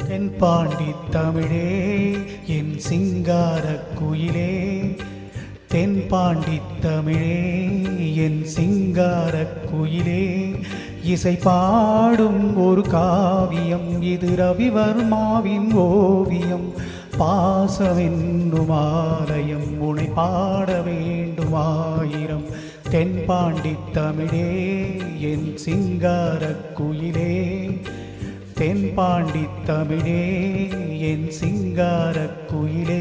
என் பாண்டி தமிழே என் சிங்கார குயிலே தென் பாண்டி தமிழே என் சிங்கார குயிலே இசை பாடும் ஒரு காவியம் இது ரவிவர்மாவின் ஓவியம் பாசமென்னும் ஆலயம் உனை பாட வேண்டுமாயிரம் தென்பாண்டி தமிழே என் சிங்கார குயிலே தென்பாண்டி தமிழே என் சிங்கார குயிலே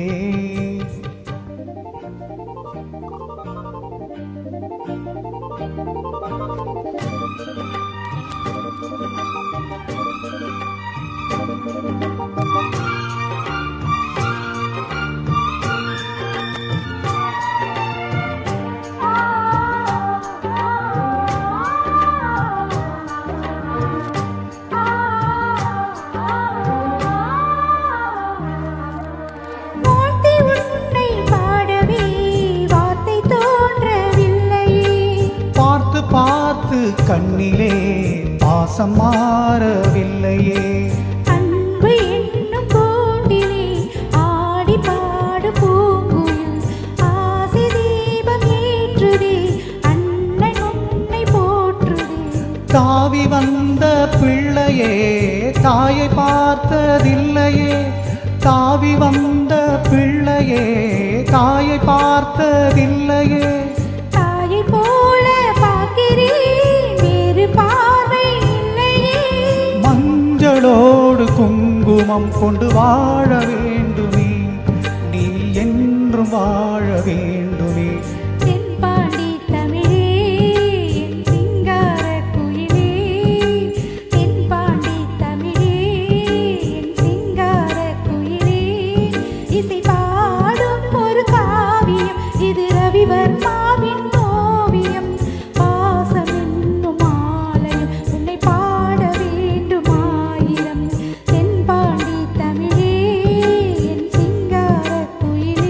வாழ்த்தி உன்னை பாடவே வார்த்தை தோன்றவில்லையே பார்த்து பார்த்து கண்ணிலே பாசம் மாறவில்லையே அன்பு என்னும் கூண்டிலே ஆடி பாடு பூங்குயில் ஆசை தீபம் ஏற்றுதே அண்ணன் உன்னை போற்றுதே தாவி வந்த பிள்ளையே தாயை பார்த்ததில்லையே தாவி வந்த பிள்ளையே தாயை பார்த்ததில்லையே தாயை போல பார்க்கிறேன் வேறு பார்வை இல்லையே மஞ்சளோடு குங்குமம் கொண்டு வாழ வேண்டுமே நீ என்றும் வாழ வேண்டுமே தென்பாண்டி தமிழே என் சிங்கார குயிலே தென்பாண்டி தமிழே என் சிங்கார குயிலே இசை பாடும் ஒரு காவியம் இது ரவிவர்மாவின் ஓவியம் பாசம் என்னும் ஆலயம் உன்னை பாட வேண்டுமாயிரம் தென்பாண்டி தமிழே என் சிங்கார குயிலே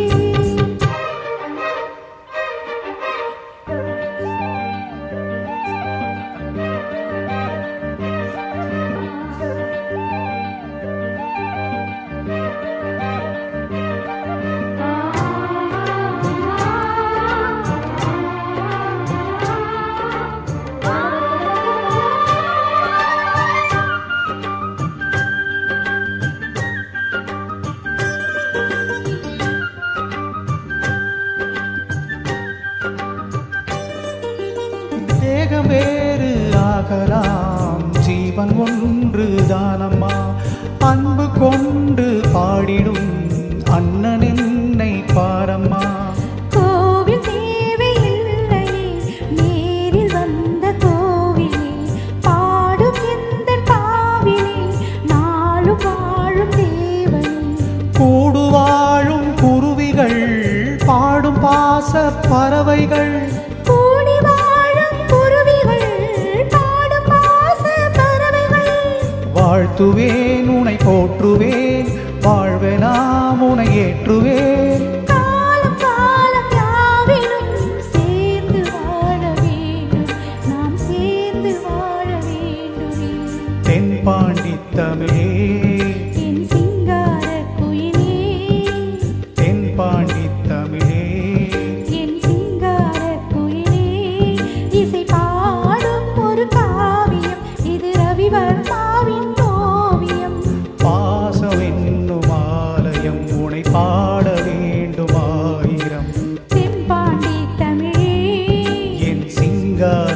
தேகம் வேறு ஆகலாம் ஜீவன் ஒன்று தானம்மா அன்பு கொண்டு பாடிடும் அண்ணன் என்னை பாரம்மா கோவில் தேவையில்லையே நேரில் வந்த கோவிலே பாடும் எந்த பாவிலே நாளும் வாழும் தேவனே கூடு வாழும் குருவிகள் பாடும் பாச பறவைகள் கூடி வாழும் குருவிகள் பாடும் பாச பறவைகள் வாழ்த்துவேன் உனை போற்றுவேன் வாழ்வெனாம் உனை ஏற்றுவேன் காலம் காலம் யாவிலும் சேர்ந்து வாழ வேண்டும் நாம் சேர்ந்து வாழ வேண்டுமே தென்பாண்டி தமிழே என் சிங்கார குயிலே தென்பாண்டி தமிழே என் சிங்கார குயிலே இசை பாடும் ஒரு காவியம் இது ரவிவர்மாவின் ஓவியம் பாசம் என்னும் ஆலயம் உனை பாட வேண்டுமாயிரம் தென்பாண்டி தமிழே என் சிங்கார